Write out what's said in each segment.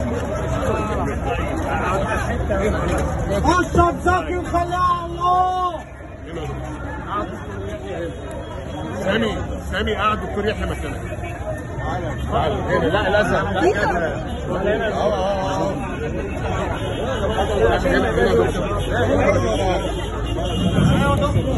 اشرب زكي وخليها الله سامي سامي قاعد دكتور يحيى مكانك تعال هنا لا الازرق لا هنا اه اه اه هنا هنا دكتور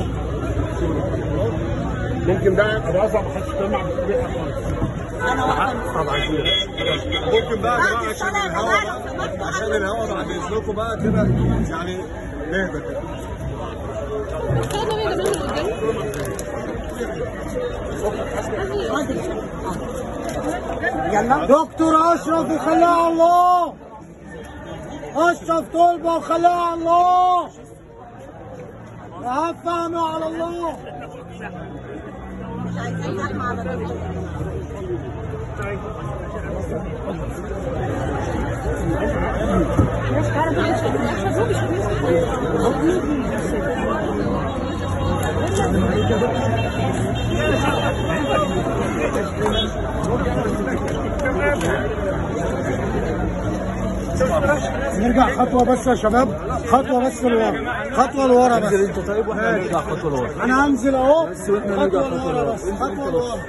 ممكن ده ابو ازرق ما حدش يتكلم عن دكتور يحيى خالص طبعا ممكن بقى يا جماعه عشان الهوا بقى عشان الهوا بعد اذنكم بقى كده يعني نهدى كده دكتور اشرف وخليها الله اشرف طلبه وخليها الله عفانوا على الله نرجع خطوه بس يا شباب خطوه بس لورا خطوه لورا بس انت طيب واحنا نرجع خطوه لورا انا هنزل اهو بس وإحنا نرجع خطوه خطوة لورا لورا. بس خطوه لورا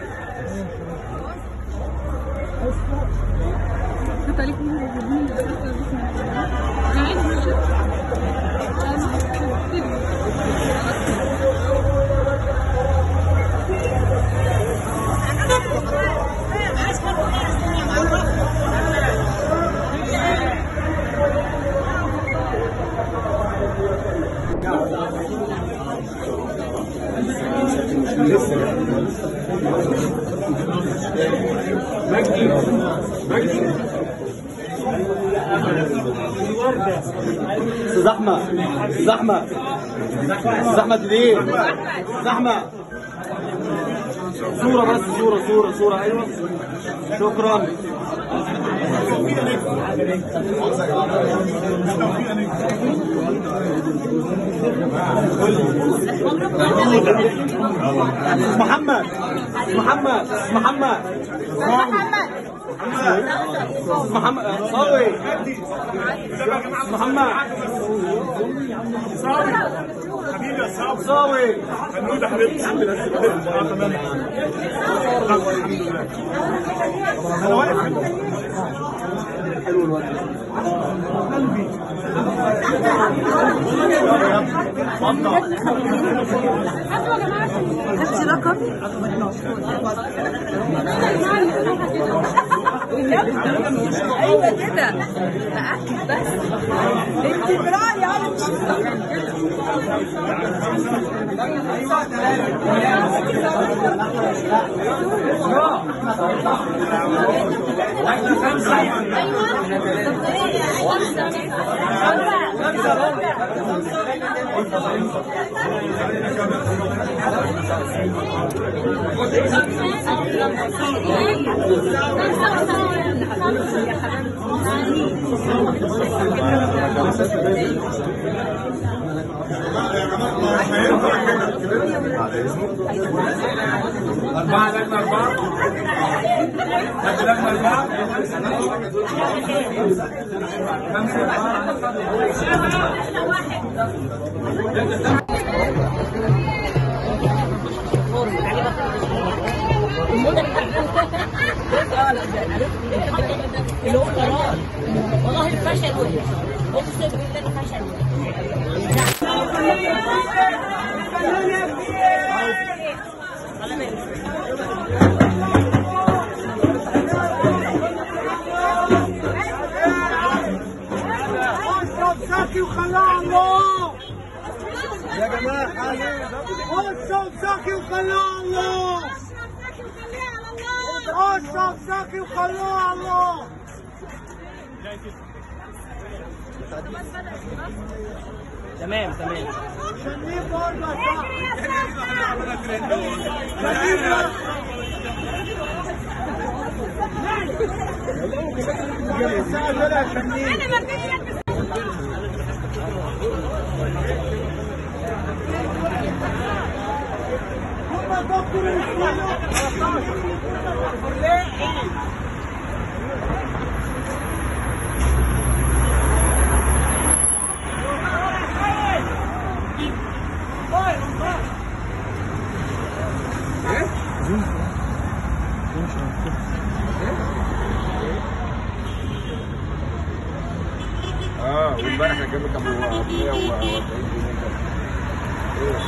استاذ احمد استاذ احمد استاذ احمد ليه؟ استاذ احمد صورة بس صورة صورة صورة ايوه شكرا محمد محمد محمد محمد صاوي محمد صاوي خدتي رقم؟ ايوه كده باكد بس انت برايي انا مش أربعة لجنة أربعة لجنة أربعة خمسة أربعة اللي هو قرار والله فشل اقسم بالله فشل اشرب زكي وخليها الله يا جماعة اشرب زكي وخليها الله اشرب زكي وخليها الله تمام تمام شنيف برضه شنيف هم دكتور الاسلام اه وامبارح انا جايب لك ابو 140 جنيه كده. ايه